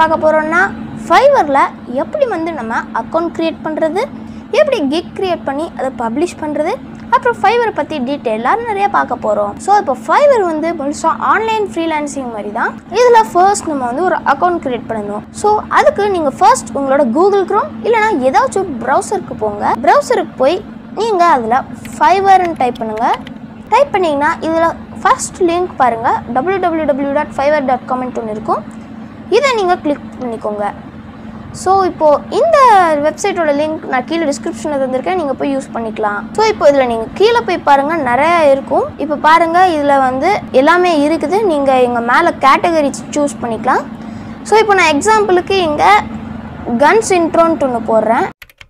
பார்க்க போகிறோம்னா ஃபைவரில் எப்படி வந்து நம்ம அக்கௌண்ட் க்ரியேட் பண்ணுறது எப்படி கிக் க்ரியேட் பண்ணி அதை பப்ளிஷ் பண்ணுறது அப்புறம் ஃபைவரை பற்றி டீட்டெயிலாக நிறைய பார்க்க போகிறோம் ஸோ இப்போ ஃபைவர் வந்து முழுசாக ஆன்லைன் ஃப்ரீலான்சிங் மாதிரி தான் இதில் ஃபர்ஸ்ட் நம்ம வந்து ஒரு அக்கௌண்ட் க்ரியேட் பண்ணணும் ஸோ அதுக்கு நீங்கள் ஃபர்ஸ்ட் உங்களோட கூகுள் க்ரோம் இல்லைனா ஏதாச்சும் ப்ரௌசருக்கு போங்க ப்ரௌசருக்கு போய் நீங்கள் அதில் ஃபைவர்னு டைப் பண்ணுங்கள் டைப் பண்ணிங்கன்னா இதில் ஃபர்ஸ்ட் லிங்க் பாருங்கள் W W W dot Fiverr dot comment ஒன்று இருக்கும் இதை நீங்கள் கிளிக் பண்ணிக்கோங்க ஸோ இப்போது இந்த வெப்சைட்டோட லிங்க் நான் கீழே டிஸ்கிரிப்ஷனில் தந்திருக்கேன் நீங்கள் போய் யூஸ் பண்ணிக்கலாம் ஸோ இப்போ இதில் நீங்கள் கீழே போய் பாருங்கள் நிறையா இருக்கும் இப்போ பாருங்கள் இதில் வந்து எல்லாமே இருக்குது நீங்கள் எங்கள் மேலே கேட்டகரி சூஸ் பண்ணிக்கலாம் ஸோ இப்போ நான் எக்ஸாம்பிளுக்கு இங்கே கன்ஸ் இன்ட்ரோன்ட்டு ஒன்று போடுறேன்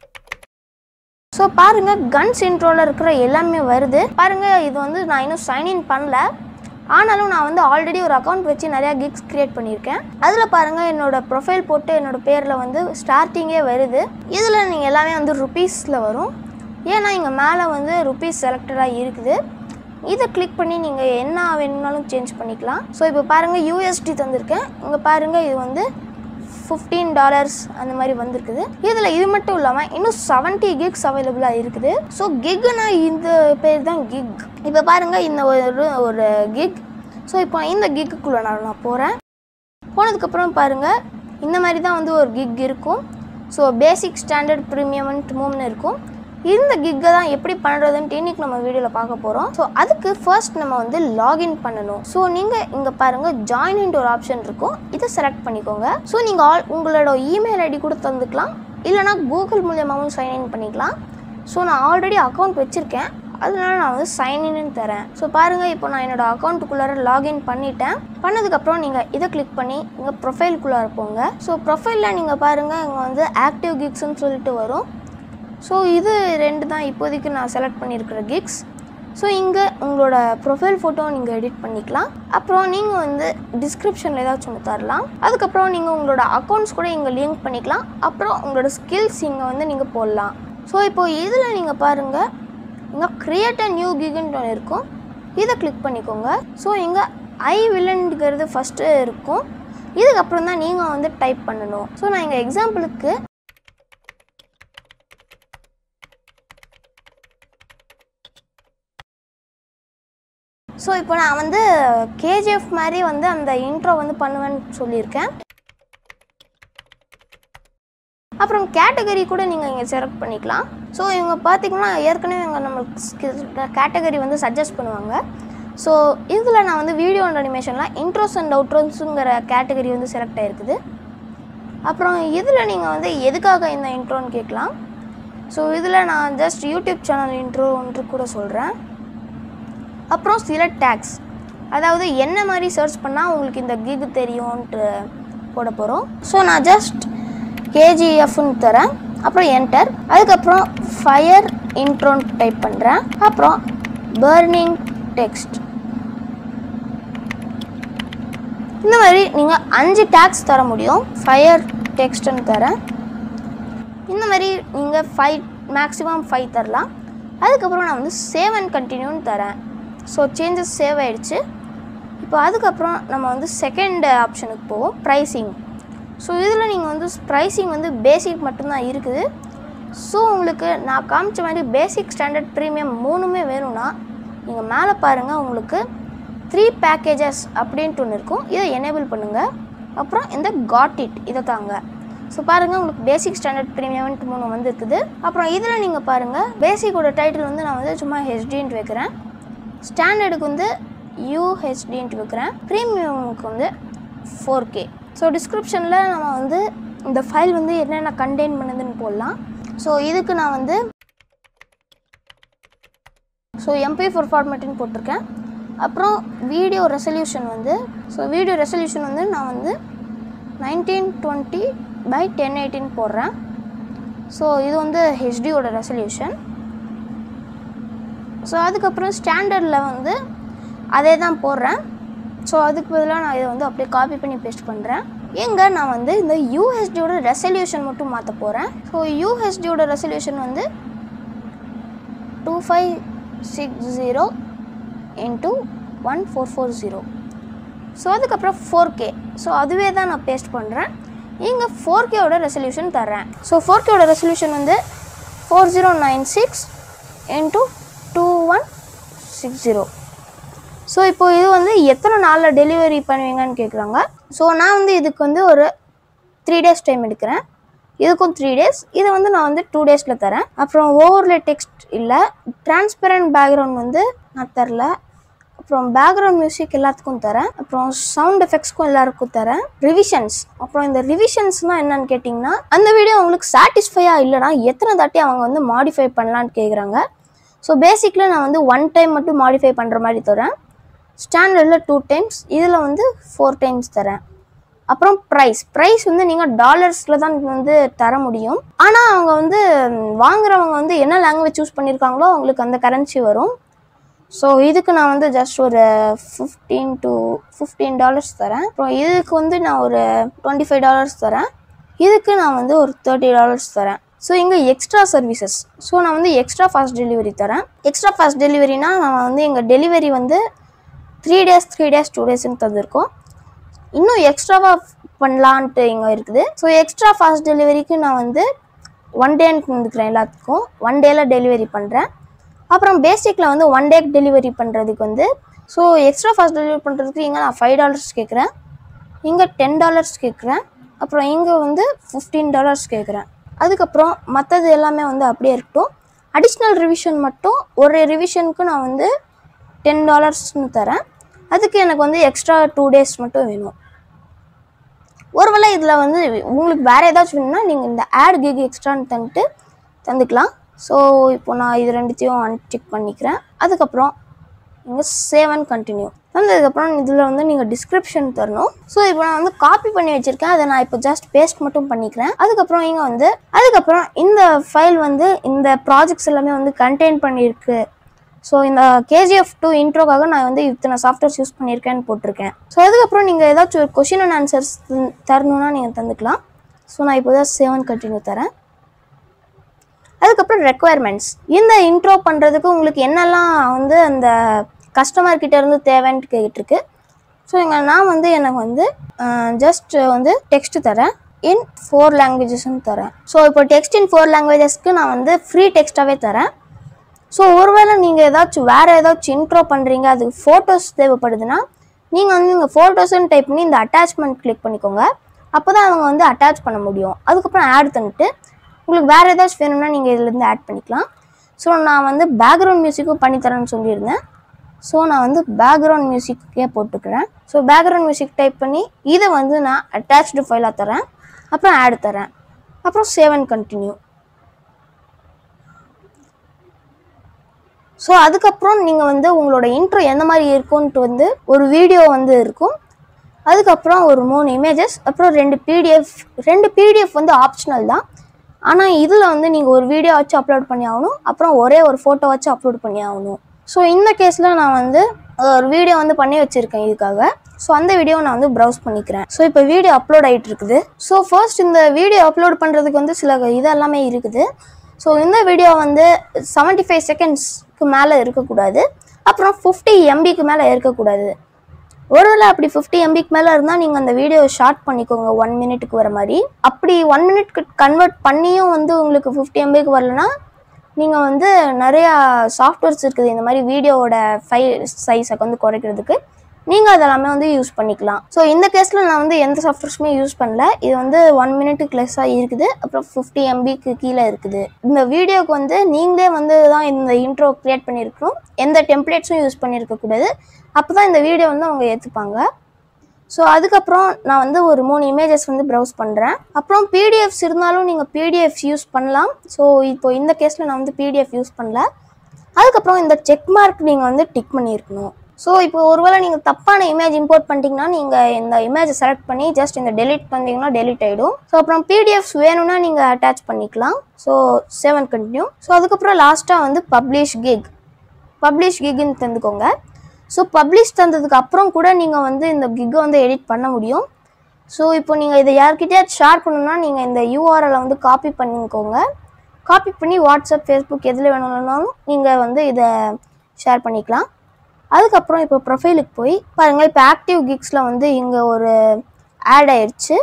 ஸோ பாருங்க கன்ஸ் இன்ட்ரோல இருக்கிற எல்லாமே வருது பாருங்க இது வந்து நான் இன்னும் சைன்இன் பண்ணல ஆனாலும் நான் வந்து ஆல்ரெடி ஒரு அக்கௌண்ட் வச்சு நிறையா கிக்ஸ் கிரியேட் பண்ணியிருக்கேன் அதில் பாருங்கள் என்னோட ப்ரொஃபைல் போட்டு என்னோட பேரில் வந்து ஸ்டார்டிங்கே வருது இதில் நீங்கள் எல்லாமே வந்து ருபீஸில் வரும் ஏன்னா இங்கே மேலே வந்து ருபீஸ் செலக்டடாக இருக்குது இதை கிளிக் பண்ணி நீங்கள் என்ன வேணும்னாலும் சேஞ்ச் பண்ணிக்கலாம் ஸோ இப்போ பாருங்கள் யூஎஸ்டி தந்திருக்கேன் இங்கே பாருங்கள் இது வந்து ஃபிஃப்டீன் டாலர்ஸ் அந்த மாதிரி வந்திருக்குது இதில் இது மட்டும் இல்லாமல் இன்னும் செவன்ட்டி கிக்ஸ் அவைலபிளாக இருக்குது ஸோ கிக்னா இந்த பேர் தான் கிக் இப்போ பாருங்கள் இந்த ஒரு ஒரு கிக் ஸோ இப்போ இந்த கிக்குக்குள்ளே நான் நான் போகிறேன் போனதுக்கப்புறம் பாருங்கள் இந்த மாதிரி தான் வந்து ஒரு கிக் இருக்கும் ஸோ பேசிக் ஸ்டாண்டர்ட் ப்ரீமியம்ன்ட்டு மூணுன்னு இருக்கும் இந்த கிக்கை தான் எப்படி பண்ணுறதுன்ட்டு இன்னைக்கு நம்ம வீடியோவில் பார்க்க போகிறோம் ஸோ அதுக்கு ஃபர்ஸ்ட் நம்ம வந்து லாகின் பண்ணணும் ஸோ நீங்கள் இங்கே பாருங்கள் ஜாயின்ட்டு ஒரு ஆப்ஷன் இருக்கும் இதை செலக்ட் பண்ணிக்கோங்க ஸோ நீங்கள் ஆல் உங்களோட இமெயில் ஐடி கூட தந்துக்கலாம் இல்லைனா கூகுள் மூலியமாகவும் சைன்இன் பண்ணிக்கலாம் ஸோ நான் ஆல்ரெடி அக்கௌண்ட் வச்சுருக்கேன் அதனால நான் வந்து சைன்இன்னு தரேன் ஸோ பாருங்கள் இப்போ நான் என்னோட அக்கௌண்ட்டுக்குள்ளார லாகின் பண்ணிட்டேன் பண்ணதுக்கப்புறம் நீங்கள் இதை கிளிக் பண்ணி இங்கே ப்ரொஃபைலுக்குள்ளார போங்க ஸோ ப்ரொஃபைலில் நீங்கள் பாருங்கள் இங்கே வந்து ஆக்டிவ் கிக்ஸ்னு சொல்லிட்டு வரும் ஸோ இது ரெண்டு தான் இப்போதைக்கு நான் செலக்ட் பண்ணியிருக்கிற கிக்ஸ் ஸோ இங்கே உங்களோட ப்ரொஃபைல் ஃபோட்டோ நீங்கள் எடிட் பண்ணிக்கலாம் அப்புறம் நீங்கள் வந்து டிஸ்கிரிப்ஷனில் ஏதாச்சும் ஒன்று தரலாம் அதுக்கப்புறம் நீங்கள் உங்களோட அக்கௌண்ட்ஸ் கூட இங்கே லிங்க் பண்ணிக்கலாம் அப்புறம் உங்களோட ஸ்கில்ஸ் இங்கே வந்து நீங்கள் போடலாம் ஸோ இப்போ இதில் நீங்கள் பாருங்கள் இங்கே கிரியேட் அ நியூ கிக்னு ஒன்று இருக்கும் இதை கிளிக் பண்ணிக்கோங்க ஸோ இங்கே ஐ வில்லன்கிறது ஃபஸ்ட்டு இருக்கும் இதுக்கப்புறம் தான் நீங்கள் வந்து டைப் பண்ணணும் ஸோ நான் இங்கே எக்ஸாம்பிளுக்கு ஸோ இப்போ நான் வந்து கேஜிஎஃப் மாதிரி வந்து அந்த இன்ட்ரோ வந்து பண்ணுவேன்னு சொல்லியிருக்கேன் அப்புறம் கேட்டகரி கூட நீங்கள் இங்கே செலக்ட் பண்ணிக்கலாம் ஸோ இவங்க பார்த்தீங்கன்னா ஏற்கனவே இவங்க நம்மளுக்கு கேட்டகரி வந்து சஜஸ்ட் பண்ணுவாங்க ஸோ இதில் நான் வந்து வீடியோ அண்ட் அனிமேஷனில் இன்ட்ரோஸ் அண்ட் அவுட்ரோஸுங்கிற கேட்டகரி வந்து செலக்ட் ஆகிருக்குது அப்புறம் இதில் நீங்கள் வந்து எதுக்காக இந்த இன்ட்ரோன்னு கேட்கலாம் ஸோ இதில் நான் ஜஸ்ட் யூடியூப் சேனல் இன்ட்ரோன்ட்டு கூட சொல்கிறேன் அப்புறம் சில டேக்ஸ் அதாவது என்ன மாதிரி சர்ச் பண்ணால் உங்களுக்கு இந்த கிக் தெரியும்ன்ட்டு போட போகிறோம் ஸோ நான் ஜஸ்ட் கேஜிஎஃப்னு தரேன் அப்புறம் என்டர் அதுக்கப்புறம் ஃபயர் இன்ட்ரோன் டைப் பண்ணுறேன் அப்புறம் பர்னிங் டெக்ஸ்ட் இந்த மாதிரி நீங்கள் அஞ்சு டேக்ஸ் தர முடியும் ஃபயர் டெக்ஸ்ட்னு தரேன் இந்த மாதிரி நீங்கள் ஃபைவ் மேக்ஸிமம் ஃபைவ் தரலாம் அதுக்கப்புறம் நான் வந்து சேவ் அண்ட் கண்டினியூன்னு தரேன் ஸோ சேஞ்சஸ் சேவ் ஆயிடுச்சு இப்போ அதுக்கப்புறம் நம்ம வந்து செகண்ட் ஆப்ஷனுக்கு போவோம் ப்ரைஸிங் ஸோ இதில் நீங்கள் வந்து ப்ரைஸிங் வந்து பேசிக் மட்டும்தான் இருக்குது ஸோ உங்களுக்கு நான் காமிச்ச மாதிரி பேசிக் ஸ்டாண்டர்ட் ப்ரீமியம் மூணுமே வேணும்னா நீங்கள் மேலே பாருங்கள் உங்களுக்கு த்ரீ பேக்கேஜஸ் அப்படின்ட்டு ஒன்று இருக்கும் இதை எனேபிள் பண்ணுங்கள் அப்புறம் இந்த காட் இட் இதை தாங்க ஸோ பாருங்கள் உங்களுக்கு பேசிக் ஸ்டாண்டர்ட் ப்ரீமியம்ன்ட்டு மூணு வந்து இருக்குது அப்புறம் இதில் நீங்கள் பாருங்கள் பேசிக்கோட டைட்டில் வந்து நான் வந்து சும்மா ஹெச்டின்ட்டு வைக்கிறேன் ஸ்டாண்டர்டுக்கு வந்து யூஹெச்டின்ட்டு வைக்கிறேன் ப்ரீமியமுக்கு வந்து ஃபோர் கே ஸோ டிஸ்கிரிப்ஷனில் நம்ம வந்து இந்த ஃபைல் வந்து என்னென்ன கண்டெயின் பண்ணுதுன்னு போடலாம் ஸோ இதுக்கு நான் வந்து ஸோ எம்பி ஃபோர் ஃபார்மேட்டுன்னு போட்டிருக்கேன் அப்புறம் வீடியோ ரெசல்யூஷன் வந்து ஸோ வீடியோ ரெசல்யூஷன் வந்து நான் வந்து nineteen twenty by ten eighty போடுறேன் ஸோ இது வந்து ஹெச்டியோட ரெசல்யூஷன் ஸோ அதுக்கப்புறம் ஸ்டாண்டர்டில் வந்து அதே தான் போடுறேன் ஸோ அதுக்கு பதிலாக நான் இதை வந்து அப்படியே காப்பி பண்ணி பேஸ்ட் பண்ணுறேன் எங்கே நான் வந்து இந்த யூஹெச்டியோட ரெசல்யூஷன் மட்டும் மாற்ற போகிறேன் ஸோ யூஹெச்டியோட ரெசல்யூஷன் வந்து two five six zero into one four four zero so அதுக்கப்புறம் ஃபோர் கே ஸோ அதுவே தான் நான் பேஸ்ட் பண்ணுறேன் இங்கே ஃபோர் கேவோட ரெசல்யூஷன் தர்றேன் ஸோ ஃபோர் கேவோட ரெசல்யூஷன் வந்து four zero nine six into two one six zero so இப்போ இது வந்து எத்தனை நாளில் டெலிவரி பண்ணுவீங்கன்னு கேட்குறாங்க ஸோ நான் வந்து இதுக்கு வந்து ஒரு த்ரீ டேஸ் டைம் எடுக்கிறேன் இதுக்கும் த்ரீ டேஸ் இதை வந்து நான் வந்து டூ டேஸில் தரேன் அப்புறம் ஓவர்லே டெக்ஸ்ட் இல்லை டிரான்ஸ்பரண்ட் பேக்ரவுண்ட் வந்து நான் தரல அப்புறம் பேக்ரவுண்ட் மியூசிக் எல்லாத்துக்கும் தரேன் அப்புறம் சவுண்ட் எஃபெக்ட்ஸ்க்கும் எல்லாருக்கும் தரேன் ரிவிஷன்ஸ் அப்புறம் இந்த ரிவிஷன்ஸ்னால் என்னன்னு கேட்டிங்கன்னா அந்த வீடியோ அவங்களுக்கு சாட்டிஸ்ஃபையாக இல்லைனா எத்தனை தாட்டி அவங்க வந்து மாடிஃபை பண்ணலான்னு கேட்குறாங்க ஸோ பேசிக்லி நான் வந்து ஒன் டைம் மட்டும் மாடிஃபை பண்ணுற மாதிரி தரேன் ஸ்டாண்டர்டில் டூ டைம்ஸ் இதில் வந்து ஃபோர் டைம்ஸ் தரேன் அப்புறம் ப்ரைஸ் ப்ரைஸ் வந்து நீங்கள் டாலர்ஸில் தான் வந்து தர முடியும் ஆனால் அவங்க வந்து ம், வாங்குறவங்க வந்து என்ன லாங்குவேஜ் சூஸ் பண்ணியிருக்காங்களோ அவங்களுக்கு அந்த கரன்சி வரும் ஸோ இதுக்கு நான் வந்து ஜஸ்ட் ஒரு ஃபிஃப்டீன் டு ஃபிஃப்டீன் டாலர்ஸ் தரேன் அப்புறம் இதுக்கு வந்து நான் ஒரு டுவெண்ட்டி ஃபைவ் டாலர்ஸ் தரேன் இதுக்கு நான் வந்து ஒரு தேர்ட்டி டாலர்ஸ் தரேன் ஸோ இங்கே எக்ஸ்ட்ரா சர்வீசஸ் ஸோ நான் வந்து எக்ஸ்ட்ரா ஃபாஸ்ட் டெலிவரி தரேன் எக்ஸ்ட்ரா ஃபாஸ்ட் டெலிவரினா நான் வந்து எங்கள் டெலிவரி வந்து three days three days two டேஸ்ன்னு தந்திருக்கோம் இன்னும் எக்ஸ்ட்ராவாக பண்ணலான்ட்டு இங்கே இருக்குது ஸோ எக்ஸ்ட்ரா ஃபாஸ்ட் டெலிவரிக்கு நான் வந்து ஒன் டேன்னு தந்துக்கிறேன் எல்லாத்துக்கும் ஒன் டேயில் டெலிவரி பண்ணுறேன் அப்புறம் பேசிக்கில் வந்து ஒன் டே டெலிவரி பண்ணுறதுக்கு வந்து ஸோ எக்ஸ்ட்ரா ஃபாஸ்ட் டெலிவரி பண்ணுறதுக்கு இங்கே நான் ஃபைவ் டாலர்ஸ் கேட்குறேன் இங்கே டென் டாலர்ஸ் கேட்குறேன் அப்புறம் இங்கே வந்து ஃபிஃப்டீன் டாலர்ஸ் கேட்குறேன் அதுக்கப்புறம் மற்றது எல்லாமே வந்து அப்படியே இருக்கட்டும் அடிஷ்னல் ரிவிஷன் மட்டும் ஒரு ரிவிஷனுக்கு நான் வந்து டென் டாலர்ஸ்னு தரேன் அதுக்கு எனக்கு வந்து எக்ஸ்ட்ரா டூ டேஸ் மட்டும் வேணும் ஒருவேளை இதில் வந்து உங்களுக்கு வேறு ஏதாச்சும் வேணும்னா நீங்கள் இந்த ஆட் கிக் எக்ஸ்ட்ரான்னு தந்துட்டு தந்துக்கலாம் ஸோ இப்போ நான் இது ரெண்டுத்தையும் அன்டிக் பண்ணிக்கிறேன் அதுக்கப்புறம் நீங்கள் சேவ் அண்ட் கண்டினியூ வந்ததுக்கப்புறம் இதில் வந்து நீங்கள் டிஸ்கிரிப்ஷன் தரணும் ஸோ இப்போ நான் வந்து காப்பி பண்ணி வச்சுருக்கேன் அதை நான் இப்போ ஜஸ்ட் பேஸ்ட் மட்டும் பண்ணிக்கிறேன் அதுக்கப்புறம் இங்கே வந்து அதுக்கப்புறம் இந்த ஃபைல் வந்து இந்த ப்ராஜெக்ட்ஸ் எல்லாமே வந்து கண்டெயின் பண்ணியிருக்கு ஸோ இந்த கேஜிஎஃப் டூ இன்ட்ரோக்காக நான் வந்து இத்தனை சாஃப்ட்வேர்ஸ் யூஸ் பண்ணியிருக்கேன்னு போட்டிருக்கேன் ஸோ அதுக்கப்புறம் நீங்கள் ஏதாச்சும் ஒரு கொஷின் அண்ட் ஆன்சர்ஸ் தரணும்னா நீங்கள் தந்துக்கலாம் ஸோ நான் இப்போ தான் சேவன் கண்டினியூ தரேன் அதுக்கப்புறம் ரெக்குவயர்மெண்ட்ஸ் இந்த இன்ட்ரோ பண்ணுறதுக்கு உங்களுக்கு என்னெல்லாம் வந்து அந்த கஸ்டமர் கிட்ட இருந்து தேவைன்ட்டு கேட்டுருக்கு ஸோ இங்கே நான் வந்து எனக்கு வந்து ஜஸ்ட் வந்து டெக்ஸ்ட் தரேன் இன் ஃபோர் லாங்குவேஜஸ்ன்னு தரேன் ஸோ இப்போ டெக்ஸ்ட் இன் ஃபோர் லாங்குவேஜஸ்க்கு நான் வந்து ஃப்ரீ டெக்ஸ்ட்டாகவே தரேன் ஸோ ஒருவேளை நீங்கள் ஏதாச்சும் வேறு ஏதாச்சும் இன்ட்ரோ பண்ணுறீங்க அதுக்கு ஃபோட்டோஸ் தேவைப்படுதுன்னா நீங்கள் வந்து இந்த ஃபோட்டோஸ்ன்னு டைப் பண்ணி இந்த அட்டாச்மெண்ட் கிளிக் பண்ணிக்கோங்க அப்போ தான் அவங்க வந்து அட்டாச் பண்ண முடியும் அதுக்கப்புறம் ஆட் பண்ணிட்டு உங்களுக்கு வேறு ஏதாச்சும் வேணும்னா நீங்கள் இதுலேருந்து ஆட் பண்ணிக்கலாம் ஸோ நான் வந்து பேக்ரவுண்ட் மியூசிக்கும் பண்ணித்தரேன்னு சொல்லியிருந்தேன் ஸோ நான் வந்து பேக்ரவுண்ட் மியூசிக்கே போட்டுக்கிறேன் ஸோ பேக்ரவுண்ட் மியூசிக் டைப் பண்ணி இதை வந்து நான் அட்டாச்டு ஃபைலாக தரேன் அப்புறம் ஆட் தரேன் அப்புறம் சேவ் அண்ட் கண்டினியூ ஸோ அதுக்கப்புறம் நீங்கள் வந்து உங்களோட இன்ட்ரோ எந்த மாதிரி இருக்கும்ன்ட்டு வந்து ஒரு வீடியோ வந்து இருக்கும் அதுக்கப்புறம் ஒரு மூணு இமேஜஸ் அப்புறம் ரெண்டு பிடிஎஃப் ரெண்டு பிடிஎஃப் வந்து ஆப்ஷனல் தான் ஆனால் இதில் வந்து நீங்கள் ஒரு வீடியோ வச்சு அப்லோட் பண்ணி ஆகணும் அப்புறம் ஒரே ஒரு ஃபோட்டோ வச்சு அப்லோட் பண்ணி ஆகணும் ஸோ இந்த கேஸில் நான் வந்து ஒரு வீடியோ வந்து பண்ணி வச்சுருக்கேன் இதுக்காக ஸோ அந்த வீடியோ நான் வந்து ப்ரௌஸ் பண்ணிக்கிறேன் ஸோ இப்போ வீடியோ அப்லோட் ஆகிட்டு இருக்குது ஸோ ஃபர்ஸ்ட் இந்த வீடியோ அப்லோட் பண்ணுறதுக்கு வந்து சில இது எல்லாமே இருக்குது ஸோ இந்த வீடியோ வந்து செவன்ட்டி ஃபைவ் செகண்ட்ஸ்க்கு மேலே இருக்கக்கூடாது அப்புறம் ஃபிஃப்டி எம்பிக்கு மேலே இருக்கக்கூடாது ஒருவேளை அப்படி ஃபிஃப்டி எம்பிக்கு மேலே இருந்தால் நீங்கள் அந்த வீடியோ ஷார்ட் பண்ணிக்கோங்க ஒன் மினிட்டுக்கு வர மாதிரி அப்படி ஒன் மினிட்க்கு கன்வெர்ட் பண்ணியும் வந்து உங்களுக்கு ஃபிஃப்டி எம்பிக்கு வரலனா நீங்கள் வந்து நிறையா சாஃப்ட்வேர்ஸ் இருக்குது இந்த மாதிரி வீடியோவோட ஃபைல் சைஸை வந்து குறைக்கிறதுக்கு நீங்கள் அதெல்லாமே வந்து யூஸ் பண்ணிக்கலாம் ஸோ இந்த கேஸில் நான் வந்து எந்த சாஃப்ட்வேர்ஸுமே யூஸ் பண்ணல இது வந்து ஒன் மினிட்டுக்கு லெஸ்ஸாக இருக்குது அப்புறம் ஃபிஃப்டி எம்பிக்கு கீழே இருக்குது இந்த வீடியோக்கு வந்து நீங்களே வந்து தான் இந்த இன்ட்ரோ க்ரியேட் பண்ணியிருக்கணும் எந்த டெம்ப்ளேட்ஸும் யூஸ் பண்ணியிருக்கக்கூடாது அப்போ தான் இந்த வீடியோ வந்து அவங்க ஏற்றுப்பாங்க ஸோ அதுக்கப்புறம் நான் வந்து ஒரு மூணு இமேஜஸ் வந்து ப்ரௌஸ் பண்ணுறேன் அப்புறம் பிடிஎஃப்ஸ் இருந்தாலும் நீங்கள் பிடிஎஃப் யூஸ் பண்ணலாம் ஸோ இப்போ இந்த கேஸில் நான் வந்து பிடிஎஃப் யூஸ் பண்ணல அதுக்கப்புறம் இந்த செக் மார்க் நீங்கள் வந்து டிக் பண்ணியிருக்கணும் ஸோ இப்போ ஒருவேளை நீங்கள் தப்பான இமேஜ் இம்போர்ட் பண்ணிட்டீங்கன்னா நீங்கள் இந்த இமேஜை செலக்ட் பண்ணி ஜஸ்ட் இந்த டெலிட் பண்ணிங்கன்னா டெலிட் ஆகிடும் ஸோ அப்புறம் பிடிஎஃப்ஸ் வேணும்னா நீங்கள் அட்டாச் பண்ணிக்கலாம் ஸோ செவன் கண்டினியூ ஸோ அதுக்கப்புறம் லாஸ்ட்டாக வந்து பப்ளிஷ் கிக் பப்ளிஷ் கிக்னு தந்துக்கோங்க ஸோ பப்ளிஷ் தந்ததுக்கு அப்புறம் கூட நீங்கள் வந்து இந்த கிக்கை வந்து எடிட் பண்ண முடியும் ஸோ இப்போ நீங்கள் இதை யார்கிட்டயாச்சும் ஷேர் பண்ணணும்னா நீங்கள் இந்த யூஆர்எலை வந்து காப்பி பண்ணிக்கோங்க காப்பி பண்ணி வாட்ஸ்அப் ஃபேஸ்புக் எதில் வேணும்னாலும் நீங்கள் வந்து இதை ஷேர் பண்ணிக்கலாம் அதுக்கப்புறம் இப்போ ப்ரொஃபைலுக்கு போய் பாருங்கள் இப்போ ஆக்டிவ் கிக்ஸில் வந்து இங்கே ஒரு ஆட் ஆயிடுச்சு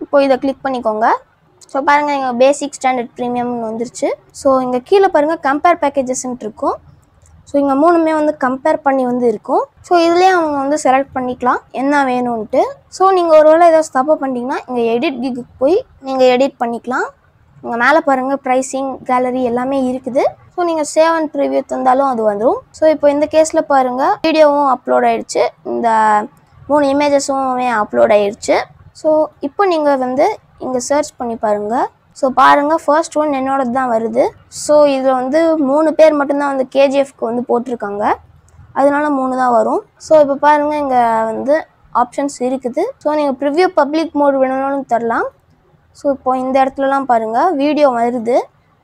இப்போ இதை கிளிக் பண்ணிக்கோங்க ஸோ பாருங்கள் இங்கே பேசிக் ஸ்டாண்டர்ட் ப்ரீமியம்னு வந்துருச்சு ஸோ இங்கே கீழே பாருங்கள் கம்பேர் பேக்கேஜஸ்ன்ட்டு இருக்கும் ஸோ இங்கே மூணுமே வந்து கம்பேர் பண்ணி வந்து இருக்கும் ஸோ இதுலேயே அவங்க வந்து செலக்ட் பண்ணிக்கலாம் என்ன வேணும்ன்ட்டு ஸோ நீங்கள் ஒருவேளை ஏதாவது தப்பு பண்ணிட்டீங்கன்னா இங்கே எடிட் கிக்கு போய் நீங்கள் எடிட் பண்ணிக்கலாம் இங்கே மேலே பாருங்கள் ப்ரைஸிங் கேலரி எல்லாமே இருக்குது ஸோ நீங்கள் சேவ் அண்ட் ப்ரிவியூ தந்தாலும் அது வந்துடும் ஸோ இப்போ இந்த கேஸில் பாருங்கள் வீடியோவும் அப்லோட் ஆயிடுச்சு இந்த மூணு இமேஜஸும் அப்லோட் ஆயிடுச்சு ஸோ இப்போ நீங்கள் வந்து இங்கே சர்ச் பண்ணி பாருங்கள் ஸோ பாருங்கள் ஃபர்ஸ்ட் ஒன் என்னோடது தான் வருது ஸோ இதில் வந்து மூணு பேர் மட்டும்தான் வந்து கேஜிஎஃப்க்கு வந்து போட்டிருக்காங்க அதனால மூணு தான் வரும் ஸோ இப்போ பாருங்கள் இங்கே வந்து ஆப்ஷன்ஸ் இருக்குது ஸோ நீங்கள் ப்ரிவ்யூ பப்ளிக் மோட் வேணும்னாலும் தரலாம் ஸோ இப்போ இந்த இடத்துலலாம் பாருங்கள் வீடியோ வருது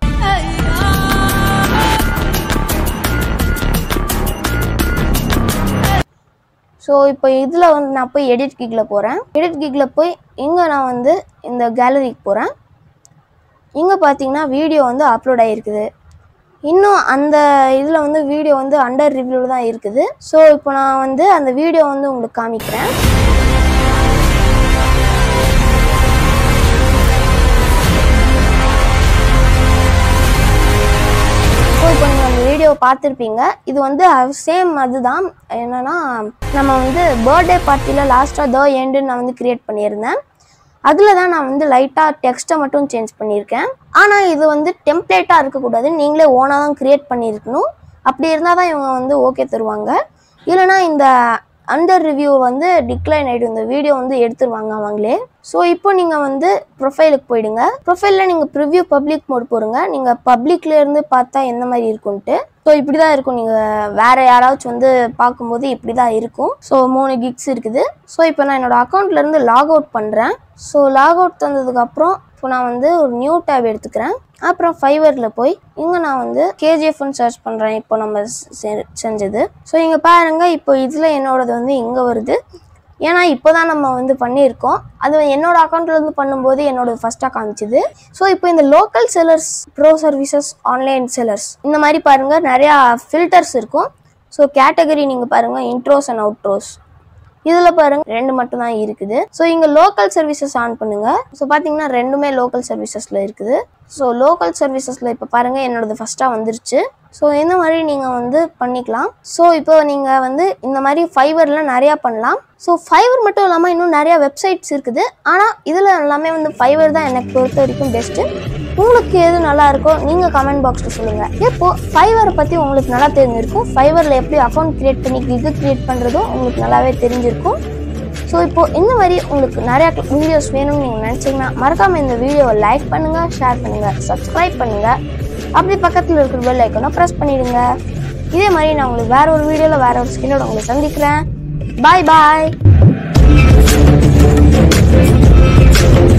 ஸோ இப்போ இதில் வந்து நான் போய் எடிட் கிக்கில் போகிறேன் எடிட் கிக்கில் போய் இங்கே நான் வந்து இந்த கேலரிக்கு போகிறேன் இங்கே பார்த்தீங்கன்னா வீடியோ வந்து அப்லோட் ஆகிருக்குது இன்னும் அந்த இதில் வந்து வீடியோ வந்து அண்டர் ரிவ்யூவில் தான் இருக்குது ஸோ இப்போ நான் வந்து அந்த வீடியோ வந்து உங்களுக்கு காமிக்கிறேன் ஸோ இப்போ நீங்கள் அந்த வீடியோ பார்த்துருப்பீங்க இது வந்து சேம் அதுதான் என்னன்னா நம்ம வந்து பர்த்டே பார்ட்டியில் லாஸ்ட்டாக த எண்டுன்னு நான் வந்து கிரியேட் பண்ணியிருந்தேன் அதில் தான் நான் வந்து லைட்டாக டெக்ஸ்ட்டை மட்டும் சேஞ்ச் பண்ணியிருக்கேன் ஆனால் இது வந்து டெம்ப்ளேட்டாக இருக்கக்கூடாது நீங்களே ஓனாக தான் கிரியேட் பண்ணியிருக்கணும் அப்படி இருந்தால் தான் இவங்க வந்து ஓகே தருவாங்க இல்லைனா இந்த அண்டர் ரிவ்யூ வந்து டிக்ளைன் ஆகிடும் இந்த வீடியோ வந்து எடுத்துருவாங்க அவங்களே ஸோ இப்போ நீங்கள் வந்து ப்ரொஃபைலுக்கு போயிடுங்க ப்ரொஃபைலில் நீங்கள் ப்ரிவ்யூ பப்ளிக் மோட் போடுங்க நீங்கள் பப்ளிக்ல இருந்து பார்த்தா எந்த மாதிரி இருக்கும்ன்ட்டு ஸோ இப்படி தான் இருக்கும் நீங்கள் வேற யாராச்சும் வந்து பார்க்கும்போது இப்படி தான் இருக்கும் ஸோ மூணு கிக்ஸ் இருக்குது ஸோ இப்போ நான் என்னோட அக்கௌண்ட்ல இருந்து லாக் அவுட் பண்ணுறேன் ஸோ லாக் அவுட் தந்ததுக்கப்புறம் இப்போ நான் வந்து ஒரு நியூ டேப் எடுத்துக்கிறேன் அப்புறம் ஃபைவரில் போய் இங்கே நான் வந்து கேஜிஎஃப்னு சர்ச் பண்ணுறேன் இப்போ நம்ம செ- செஞ்சது ஸோ இங்கே பாருங்கள் இப்போ இதில் என்னோடது வந்து இங்கே வருது ஏன்னா இப்போ தான் நம்ம வந்து பண்ணியிருக்கோம் அது என்னோட அக்கௌண்ட்லேருந்து பண்ணும்போது என்னோட ஃபஸ்ட்டாக காமிச்சுது ஸோ இப்போ இந்த local sellers pro services online sellers இந்த மாதிரி பாருங்கள் நிறையா ஃபில்டர்ஸ் இருக்கும் ஸோ கேட்டகரி நீங்கள் பாருங்கள் இன்ட்ரோஸ் அண்ட் அவுட்ரோஸ் இதில் பாருங்க ரெண்டு மட்டும் தான் இருக்குது ஸோ இங்கே லோக்கல் சர்வீசஸ் ஆன் பண்ணுங்க ஸோ பார்த்தீங்கன்னா ரெண்டுமே லோக்கல் சர்வீசஸில் இருக்குது ஸோ லோக்கல் சர்வீசஸில் இப்போ பாருங்க என்னோடது ஃபஸ்ட்டாக வந்துருச்சு ஸோ இந்த மாதிரி நீங்கள் வந்து பண்ணிக்கலாம் ஸோ இப்போ நீங்கள் வந்து இந்த மாதிரி ஃபைவரில் நிறையா பண்ணலாம் ஸோ ஃபைவர் மட்டும் இல்லாமல் இன்னும் நிறையா வெப்சைட்ஸ் இருக்குது ஆனால் இதில் எல்லாமே வந்து ஃபைவர் தான் எனக்கு பொறுத்த வரைக்கும் பெஸ்ட்டு உங்களுக்கு எது நல்லா இருக்கோ நீங்கள் கமெண்ட் பாக்ஸில் சொல்லுங்கள் இப்போ ஃபைவரை பற்றி உங்களுக்கு நல்லா தெரிஞ்சிருக்கும் ஃபைவரில் எப்படி அக்கௌண்ட் கிரியேட் பண்ணி கிக்கு கிரியேட் பண்ணுறதும் உங்களுக்கு நல்லாவே தெரிஞ்சிருக்கும் ஸோ இப்போ இந்த மாதிரி உங்களுக்கு நிறையா வீடியோஸ் வேணும்னு நீங்கள் நினச்சிங்கன்னா மறக்காமல் இந்த வீடியோவை லைக் பண்ணுங்கள் ஷேர் பண்ணுங்கள் சப்ஸ்கிரைப் பண்ணுங்கள் அப்படி பக்கத்தில் இருக்கிற பெல் ஐக்கனை ப்ரெஸ் பண்ணிடுங்க இதே மாதிரி நான் உங்களுக்கு வேற ஒரு வீடியோவில் வேற ஒரு ஸ்கின்னோட உங்களை சந்திக்கிறேன் பாய் பாய்